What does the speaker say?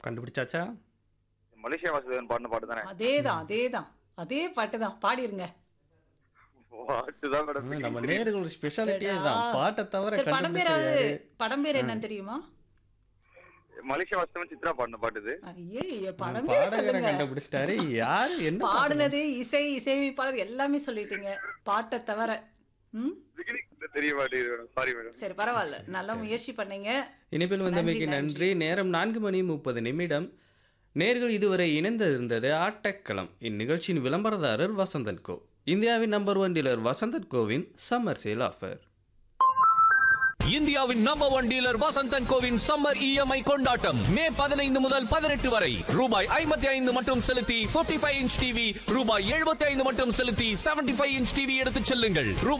கண்டுபிடிச்சாச்சா Malaysia Vasudevan பாடின பாட்டு தானே அதேதான் அதேதான் அதே பாட்டு தான் பாடிருங்க பாட்டு தான் மேடம் ஆ, நம்ம நேர்கள் ஸ்பெஷாலிட்டியே தான் பாட்டை தவிர சரி படம் பேராவது கண்டுபிடிச்சது படம் பேர் என்னன்னு தெரியுமா மலேசியா வாசுதேவன் சித்ரா பாடின பாட்டு இது ஐயே படம் பேர் பாடகரை சொல்லுங்க கண்டுபிடிச்சிட்டாரு யாரு என்ன பாடுனது இசை இசையமைப்பாளர் எல்லாமே சொல்லிட்டீங்க பாட்டை தவிர ம் beginning தெரிய மாட்டேங்குது மேடம் சாரி மேடம் சரி பரவாயில்ல நல்ல முயற்சி பண்ணீங்க இணைப்பில் வந்தமைக்கு நன்றி, நன்றி நேரம் நான்கு மணி முப்பது நிமிடம் நேர்கள் இதுவரை இணைந்திருந்தது ஆட்டக்களம் இந்நிகழ்ச்சியின் விளம்பரதாரர் வசந்தன் கோ இந்தியாவின் நம்பர் ஒன் டீலர் வசந்தன் கோவின் சம்மர் சேல் ஆஃபர் இந்தியாவின் நம்பர் ஒன் டீலர் வசந்தன் கோவின் சம்மர் இஎம்ஐ கொண்டாட்டம் மே பதினைந்து முதல் பதினெட்டு வரை ரூபாய் ஐம்பத்தி ஐந்து மட்டும் செலுத்தி 55 ஃபைவ் இன்ச் டிவி ரூபாய் எழுபத்தி ஐந்து மட்டும் செலுத்தி 75 ஃபைவ் இன்ச் டிவி எடுத்துச் செல்லுங்கள் ரூபாய்